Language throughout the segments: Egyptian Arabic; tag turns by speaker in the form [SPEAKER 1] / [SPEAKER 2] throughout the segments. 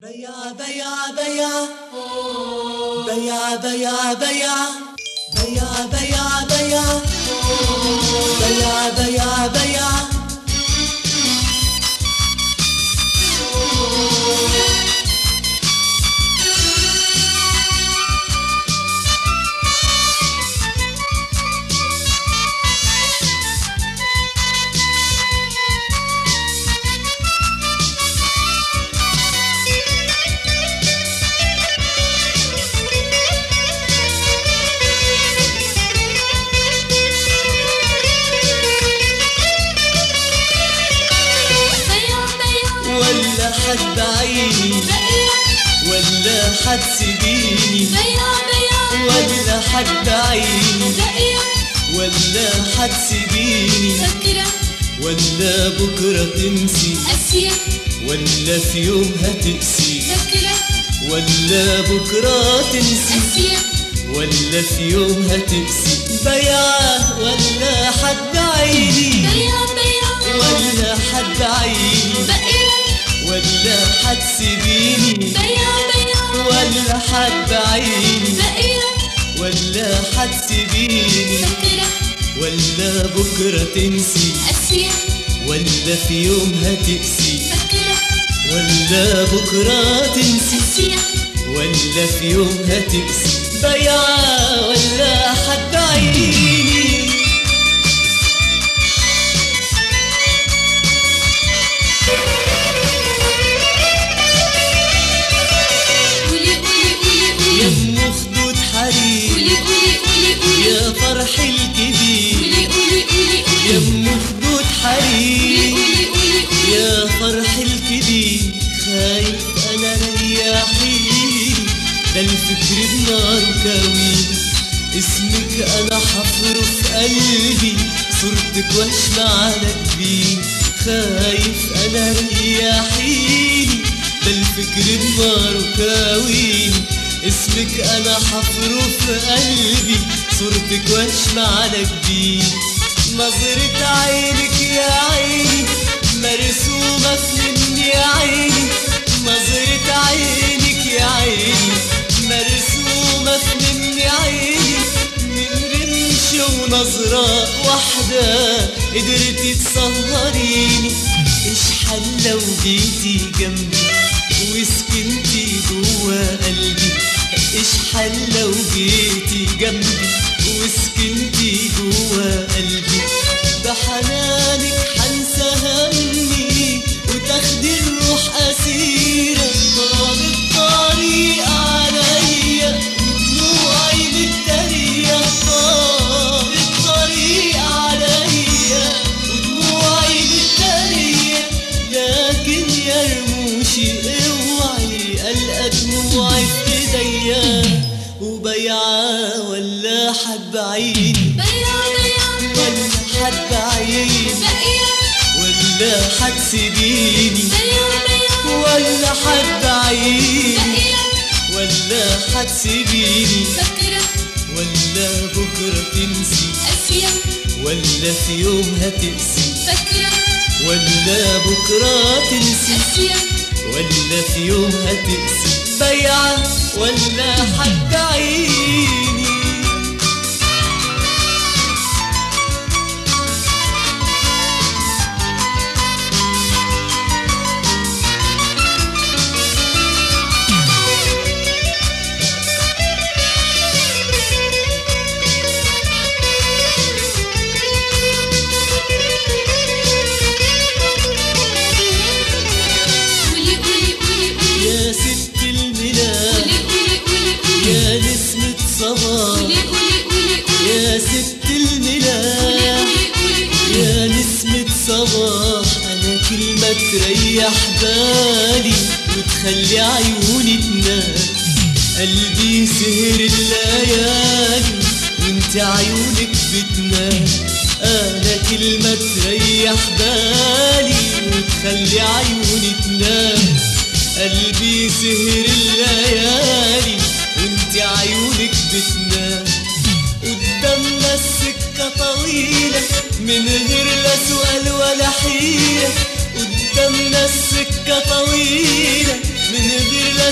[SPEAKER 1] بيا بيا بيا بيا بيا بيا بيا بيا بيا بيا بيا بيا
[SPEAKER 2] بيا بيا
[SPEAKER 1] ولا حد عيني
[SPEAKER 2] بقية
[SPEAKER 1] ولا حد سيبيني
[SPEAKER 2] بيا بيا
[SPEAKER 1] ولا حد عيني
[SPEAKER 2] بقية
[SPEAKER 1] ولا حد سيبيني
[SPEAKER 2] فاكرة
[SPEAKER 1] ولا بكرة تنسي
[SPEAKER 2] أسيا
[SPEAKER 1] ولا في يوم هتقسي
[SPEAKER 2] فاكرة
[SPEAKER 1] ولا بكرة تنسي
[SPEAKER 2] أسيا
[SPEAKER 1] ولا في يوم هتقسي بيا ولا حد عيني
[SPEAKER 2] بيا بيا
[SPEAKER 1] ولا حد عيني
[SPEAKER 2] بقية
[SPEAKER 1] ولا حد سيبيني
[SPEAKER 2] بيا بيا
[SPEAKER 1] ولا حد عيني
[SPEAKER 2] بقية
[SPEAKER 1] ولا حد سيبيني
[SPEAKER 2] فاكرة
[SPEAKER 1] ولا بكرة تنسي
[SPEAKER 2] أسيا
[SPEAKER 1] ولا في يوم هتقسي
[SPEAKER 2] فاكرة
[SPEAKER 1] ولا بكرة تنسي
[SPEAKER 2] أسيا
[SPEAKER 1] ولا في يوم هتقسي بيا ولا حد عيني
[SPEAKER 2] قولي قولي قولي
[SPEAKER 1] يا
[SPEAKER 2] قولي
[SPEAKER 1] ام خدود حرير
[SPEAKER 2] قولي قولي قولي قولي
[SPEAKER 1] يا فرح الكبير
[SPEAKER 2] قولي قولي قولي
[SPEAKER 1] يا
[SPEAKER 2] قولي
[SPEAKER 1] ام خدود حرير
[SPEAKER 2] قولي قولي قولي
[SPEAKER 1] يا فرح الكبير خايف انا رياحي ده الفكر بنار كوين اسمك انا حفره في قلبي صورتك واشمع على جبين خايف انا رياحيني ده الفكر بنار كوين اسمك انا حفره في قلبي صورتك واشمع على جبين نظرة عينك يا عيني مرسومة في مني يا عيني نظرة عينك يا عيني مرسومة في مني يا عيني من رمش ونظرة واحدة قدرتي تسهريني ايش حل لو جيتي جنبي وسكنتي جوا قلبي ايش حل لو جيتي جنبي وسكنتي جوا قلبي بحنانك حنسى همي وتاخدي الروح أسيرة طال الطريق عليا ودموعي متدارية طال الطريق عليا ودموعي متدارية لكن يا رموشي اوعي ألقى دموعي في ايديا وبيعة ولا حب عيني
[SPEAKER 2] بيا بيا
[SPEAKER 1] ولا حد عيني
[SPEAKER 2] بقية
[SPEAKER 1] ولا حد سيبيني
[SPEAKER 2] بيا بيا
[SPEAKER 1] ولا حد عيني
[SPEAKER 2] بقية
[SPEAKER 1] ولا حد سيبيني
[SPEAKER 2] فاكرة
[SPEAKER 1] ولا بكرة تنسي
[SPEAKER 2] أسيا
[SPEAKER 1] ولا في يوم هتقسي
[SPEAKER 2] فاكرة
[SPEAKER 1] ولا بكرة تنسي
[SPEAKER 2] أسيا
[SPEAKER 1] ولا في يوم هتقسي بيعة ولا حد عيني
[SPEAKER 2] قولي قولي قولي قولي
[SPEAKER 1] يا ست الميلاد
[SPEAKER 2] قولي قولي قولي قولي
[SPEAKER 1] يا نسمة صباح
[SPEAKER 2] قولي قولي قولي قولي
[SPEAKER 1] يا ست الميلاد
[SPEAKER 2] قولي قولي قولي
[SPEAKER 1] يا نسمة صباح أنا كلمة تريح بالي وتخلي عيوني تنام قلبي سهر الليالي وانت عيونك بتنام أنا كلمة تريح بالي وتخلي عيوني تنام قلبي سهر الليالي وانت عيونك بتنام قدامنا السكة طويلة من غير لا سؤال ولا حيلة قدامنا السكة طويلة من غير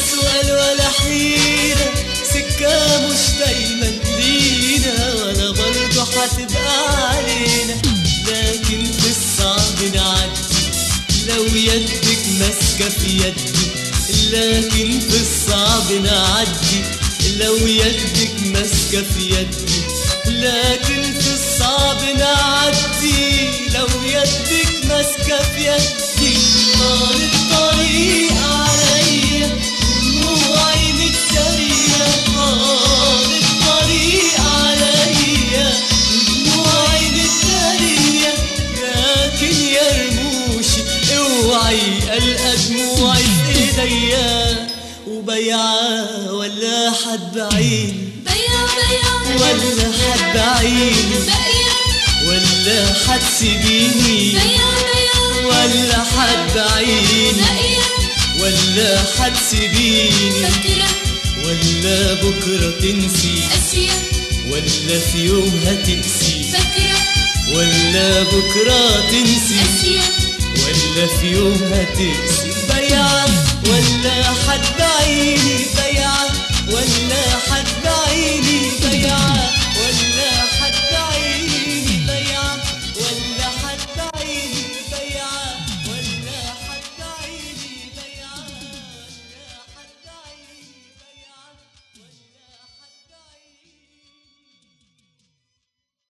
[SPEAKER 1] سؤال ولا حيرة سكة مش دايما لينا ولا برضه هتبقى علينا لكن في الصعب نعدي لو يدك ماسكة في يدي لكن في الصعب نعدي لو يدك ماسكة في يدي لكن في الصعب نعدي لو يدك ماسكة في يدي طال الطريق عليا دموعي متسرية طال الطريق عليا دموعي متسرية لكن يا رموشي اوعي القى دموعي في ايديا وبيعة ولا حد بعيني
[SPEAKER 2] بيا بيا
[SPEAKER 1] ولا حد بعيني
[SPEAKER 2] بيا
[SPEAKER 1] ولا حتسيبيني
[SPEAKER 2] بيا بيا
[SPEAKER 1] ولا حد بعيني
[SPEAKER 2] بيا
[SPEAKER 1] ولا حتسيبيني
[SPEAKER 2] فاكرة
[SPEAKER 1] ولا بكرة تنسي
[SPEAKER 2] أسيا
[SPEAKER 1] ولا في يوم هتقسي
[SPEAKER 2] فاكرة
[SPEAKER 1] ولا بكرة تنسي
[SPEAKER 2] أسيا
[SPEAKER 1] ولا في يوم هتقسي بيعة ولا حد بعيني بيعة ولا حد بعيني